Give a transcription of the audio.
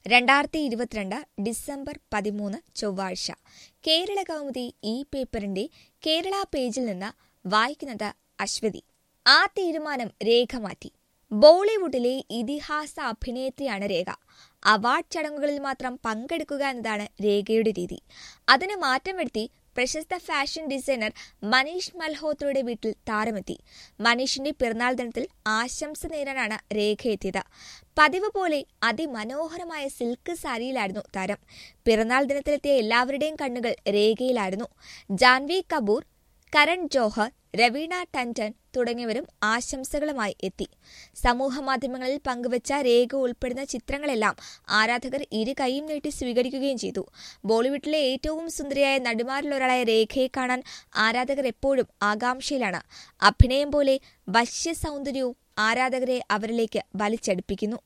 രണ്ടായിരത്തി ഇരുപത്തിരണ്ട് ഡിസംബർ പതിമൂന്ന് ചൊവ്വാഴ്ച കേരള കൗമുദി ഈ പേപ്പറിന്റെ കേരള പേജിൽ നിന്ന് വായിക്കുന്നത് അശ്വതി ആ തീരുമാനം രേഖ മാറ്റി ബോളിവുഡിലെ ഇതിഹാസ അഭിനേത്രിയാണ് രേഖ അവാർഡ് ചടങ്ങുകളിൽ മാത്രം പങ്കെടുക്കുക എന്നതാണ് രേഖയുടെ രീതി അതിന് മാറ്റം വരുത്തി പ്രശസ്ത ഫാഷൻ ഡിസൈനർ മനീഷ് മൽഹോത്രയുടെ വീട്ടിൽ താരമെത്തി മനീഷിന്റെ പിറന്നാൾ ദിനത്തിൽ ആശംസ നേരാനാണ് രേഖ എത്തിയത് പതിവ് പോലെ അതിമനോഹരമായ സിൽക്ക് സാരിയിലായിരുന്നു താരം പിറന്നാൾ ദിനത്തിലെത്തിയ എല്ലാവരുടെയും കണ്ണുകൾ രേഖയിലായിരുന്നു ജാൻവി കപൂർ കരൺ ജോഹർ രവീണ ടൻടൻ തുടങ്ങിയവരും ആശംസകളുമായി എത്തി സമൂഹ മാധ്യമങ്ങളിൽ പങ്കുവച്ച രേഖ ഉൾപ്പെടുന്ന ചിത്രങ്ങളെല്ലാം ആരാധകർ ഇരു കൈയും നീട്ടി സ്വീകരിക്കുകയും ചെയ്തു ബോളിവുഡിലെ ഏറ്റവും സുന്ദരിയായ നടിമാരിലൊരാളായ രേഖയെ കാണാൻ ആരാധകർ എപ്പോഴും ആകാംക്ഷയിലാണ് അഭിനയം പോലെ വശ്യ സൗന്ദര്യവും ആരാധകരെ അവരിലേക്ക് വലിച്ചടുപ്പിക്കുന്നു